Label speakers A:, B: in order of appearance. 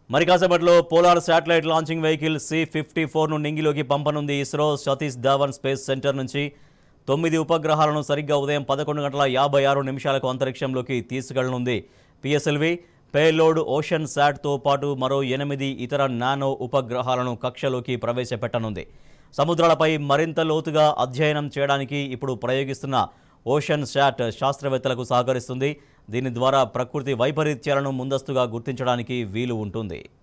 A: మరి కాసేపట్లో polar satellite launching vehicle C fifty ఫోర్ను నింగిలోకి పంపనుంది ఇస్రో సతీష్ ధావన్ స్పేస్ సెంటర్ నుంచి తొమ్మిది ఉపగ్రహాలను సరిగ్గా ఉదయం పదకొండు గంటల యాభై ఆరు నిమిషాలకు అంతరిక్షంలోకి తీసుకెళ్లనుంది పిఎస్ఎల్వి పేలోడ్ ఓషన్ శాట్తో పాటు మరో ఎనిమిది ఇతర నానో ఉపగ్రహాలను కక్షలోకి ప్రవేశపెట్టనుంది సముద్రాలపై మరింత లోతుగా అధ్యయనం చేయడానికి ఇప్పుడు ప్రయోగిస్తున్న ఓషన్ శాట్ శాస్త్రవేత్తలకు సహకరిస్తుంది దీని ద్వారా ప్రకృతి వైపరీత్యాలను ముందస్తుగా గుర్తించడానికి వీలు ఉంటుంది